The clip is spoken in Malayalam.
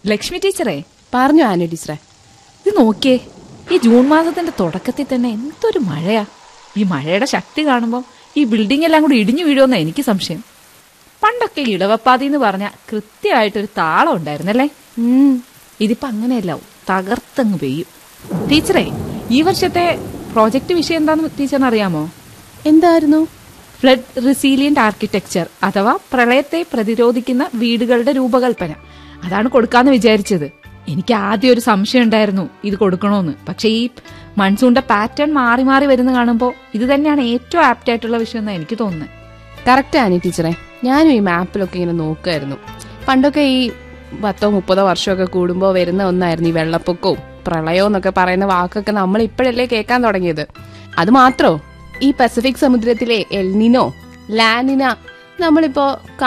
ലക്ഷ്മി ടീച്ചറേ പറഞ്ഞു ആനു ടീച്ചറെ ഇത് നോക്കിയേ ഈ ജൂൺ മാസത്തിന്റെ തുടക്കത്തിൽ തന്നെ എന്തൊരു മഴയാ ഈ മഴയുടെ ശക്തി കാണുമ്പോൾ ഈ ബിൽഡിംഗ് എല്ലാം കൂടി ഇടിഞ്ഞു വീഴുമെന്നാ എനിക്ക് സംശയം പണ്ടൊക്കെ ഇളവപ്പാതി എന്ന് പറഞ്ഞ കൃത്യമായിട്ടൊരു താളം ഉണ്ടായിരുന്നല്ലേ ഉം. ഇതിപ്പോ അങ്ങനെയല്ല തകർത്തങ്ങ് പെയ്യും ടീച്ചറേ ഈ വർഷത്തെ പ്രോജക്റ്റ് വിഷയം എന്താണെന്ന് ടീച്ചറിന് അറിയാമോ എന്തായിരുന്നു ഫ്ലഡ് റിസീലിയന്റ് ആർക്കിടെക്ചർ അഥവാ പ്രളയത്തെ പ്രതിരോധിക്കുന്ന വീടുകളുടെ രൂപകൽപ്പന അതാണ് കൊടുക്കാന്ന് വിചാരിച്ചത് എനിക്ക് ആദ്യം ഒരു സംശയം ഉണ്ടായിരുന്നു ഇത് കൊടുക്കണോന്ന് പക്ഷെ ഈ മൺസൂണിന്റെ പാറ്റേൺ മാറി മാറി വരുന്ന കാണുമ്പോൾ ഇത് തന്നെയാണ് ഏറ്റവും ആപ്റ്റ് ആയിട്ടുള്ള വിഷയം എന്നാണ് എനിക്ക് തോന്നുന്നത് കറക്റ്റ് ആനി ടീച്ചറെ ഞാനും ഈ മാപ്പിലൊക്കെ ഇങ്ങനെ നോക്കുമായിരുന്നു പണ്ടൊക്കെ ഈ പത്തോ മുപ്പതോ വർഷമൊക്കെ കൂടുമ്പോൾ വരുന്ന ഒന്നായിരുന്നു ഈ വെള്ളപ്പൊക്കവും പ്രളയവും എന്നൊക്കെ പറയുന്ന വാക്കൊക്കെ നമ്മൾ ഇപ്പോഴല്ലേ കേൾക്കാൻ തുടങ്ങിയത് അത് മാത്രോ ഈ പസഫിക് സമുദ്രത്തിലെ എൽനിനോ ലാനിന നമ്മളിപ്പോ